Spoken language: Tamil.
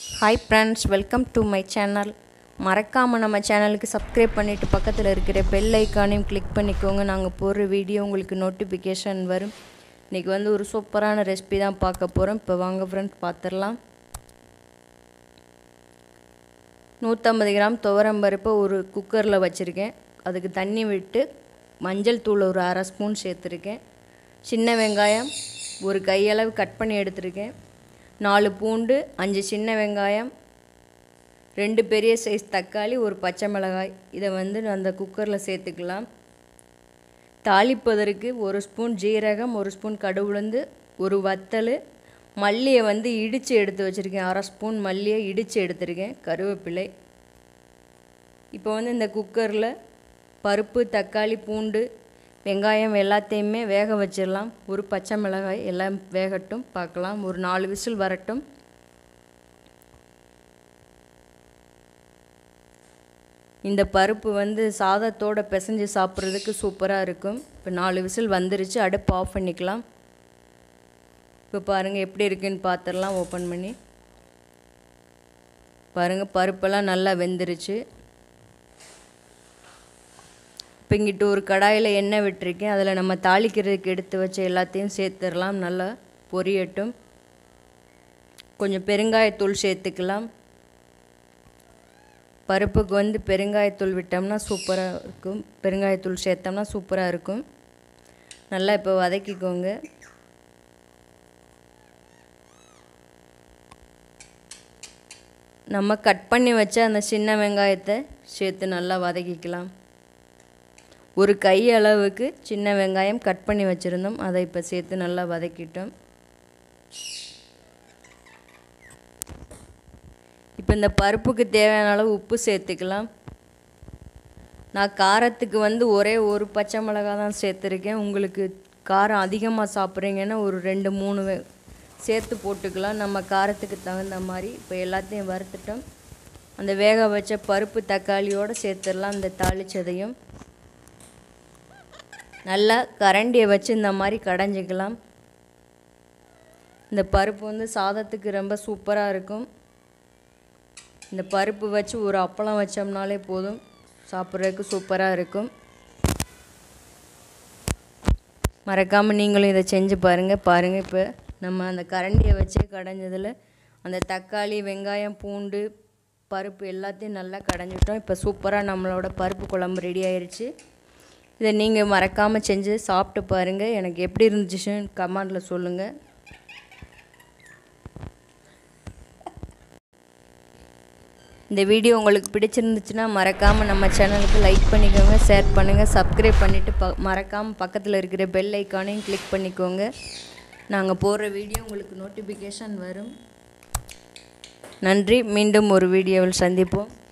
hi friends welcome to my channel மறக்காமல் நம்ம சேனலுக்கு சப்ஸ்கிரைப் பண்ணிவிட்டு பக்கத்தில் இருக்கிற பெல் ஐக்கானையும் கிளிக் பண்ணிக்கோங்க நாங்கள் போடுற வீடியோ உங்களுக்கு நோட்டிஃபிகேஷன் வரும் இன்றைக்கி வந்து ஒரு சூப்பரான ரெசிபி தான் பார்க்க போகிறோம் இப்போ வாங்க ஃப்ரெண்ட்ஸ் பார்த்துடலாம் நூற்றம்பது கிராம் துவரம்பருப்பை ஒரு குக்கரில் வச்சுருக்கேன் அதுக்கு தண்ணி விட்டு மஞ்சள் தூள் ஒரு அரை ஸ்பூன் சேர்த்துருக்கேன் சின்ன வெங்காயம் ஒரு கையளவு கட் பண்ணி எடுத்திருக்கேன் நாலு பூண்டு அஞ்சு சின்ன வெங்காயம் ரெண்டு பெரிய சைஸ் தக்காளி ஒரு பச்சை மிளகாய் இதை வந்து அந்த குக்கரில் சேர்த்துக்கலாம் தாளிப்பதற்கு ஒரு ஸ்பூன் ஜீரகம் ஒரு ஸ்பூன் கடுகுளுந்து ஒரு வத்தல் மல்லியை வந்து இடித்து எடுத்து வச்சுருக்கேன் அரை ஸ்பூன் மல்லியை இடித்து எடுத்திருக்கேன் கருவேப்பிலை இப்போ வந்து இந்த குக்கரில் பருப்பு தக்காளி பூண்டு வெங்காயம் எல்லாத்தையுமே வேக வச்சிடலாம் ஒரு பச்சை மிளகாய் எல்லாம் வேகட்டும் பார்க்கலாம் ஒரு நாலு விசில் வரட்டும் இந்த பருப்பு வந்து சாதத்தோடு பிசைஞ்சு சாப்பிட்றதுக்கு சூப்பராக இருக்கும் இப்போ நாலு விசில் வந்துருச்சு அடுப்பு ஆஃப் பண்ணிக்கலாம் இப்போ பாருங்கள் எப்படி இருக்குன்னு பார்த்துடலாம் ஓப்பன் பண்ணி பாருங்கள் பருப்பெல்லாம் நல்லா வெந்துருச்சு இப்போ இங்கிட்டு ஒரு கடாயில் எண்ணெய் விட்டுருக்கேன் அதில் நம்ம தாளிக்கிறதுக்கு எடுத்து வச்ச எல்லாத்தையும் சேர்த்துடலாம் நல்லா பொரியட்டும் கொஞ்சம் பெருங்காயத்தூள் சேர்த்துக்கலாம் பருப்புக்கு வந்து பெருங்காயத்தூள் விட்டோம்னா சூப்பராக இருக்கும் பெருங்காயத்தூள் சேர்த்தோம்னா சூப்பராக இருக்கும் நல்லா இப்போ வதக்கிக்கோங்க நம்ம கட் பண்ணி வச்ச அந்த சின்ன வெங்காயத்தை சேர்த்து நல்லா வதக்கிக்கலாம் ஒரு கை அளவுக்கு சின்ன வெங்காயம் கட் பண்ணி வச்சுருந்தோம் அதை இப்போ சேர்த்து நல்லா வதக்கிட்டோம் இப்போ இந்த பருப்புக்கு தேவையான அளவு உப்பு சேர்த்துக்கலாம் நான் காரத்துக்கு வந்து ஒரே ஒரு பச்சை மிளகா தான் சேர்த்துருக்கேன் உங்களுக்கு காரம் அதிகமாக சாப்பிட்றீங்கன்னா ஒரு ரெண்டு மூணு சேர்த்து போட்டுக்கலாம் நம்ம காரத்துக்கு தகுந்த மாதிரி இப்போ எல்லாத்தையும் வறுத்துட்டோம் அந்த வேக வச்ச பருப்பு தக்காளியோடு சேர்த்துடலாம் இந்த தாளிச்சதையும் நல்லா கரண்டியை வச்சு இந்த மாதிரி கடைஞ்சிக்கலாம் இந்த பருப்பு வந்து சாதத்துக்கு ரொம்ப சூப்பராக இருக்கும் இந்த பருப்பு வச்சு ஒரு அப்பளம் வச்சோம்னாலே போதும் சாப்பிட்றதுக்கு சூப்பராக இருக்கும் மறக்காமல் நீங்களும் இதை செஞ்சு பாருங்கள் பாருங்கள் இப்போ நம்ம அந்த கரண்டியை வச்சு கடைஞ்சதில் அந்த தக்காளி வெங்காயம் பூண்டு பருப்பு எல்லாத்தையும் நல்லா கடைஞ்சிட்டோம் இப்போ சூப்பராக நம்மளோட பருப்பு குழம்பு ரெடி ஆயிடுச்சு இதை நீங்கள் மறக்காமல் செஞ்சு சாப்பிட்டு பாருங்கள் எனக்கு எப்படி இருந்துச்சுன்னு கமெண்டில் சொல்லுங்கள் இந்த வீடியோ உங்களுக்கு பிடிச்சிருந்துச்சுன்னா மறக்காமல் நம்ம சேனலுக்கு லைக் பண்ணிக்கோங்க ஷேர் பண்ணுங்கள் சப்ஸ்கிரைப் பண்ணிவிட்டு ப மறக்காமல் பக்கத்தில் இருக்கிற பெல் ஐக்கானையும் கிளிக் பண்ணிக்கோங்க நாங்கள் போடுற வீடியோ உங்களுக்கு நோட்டிஃபிகேஷன் வரும் நன்றி மீண்டும் ஒரு வீடியோவில் சந்திப்போம்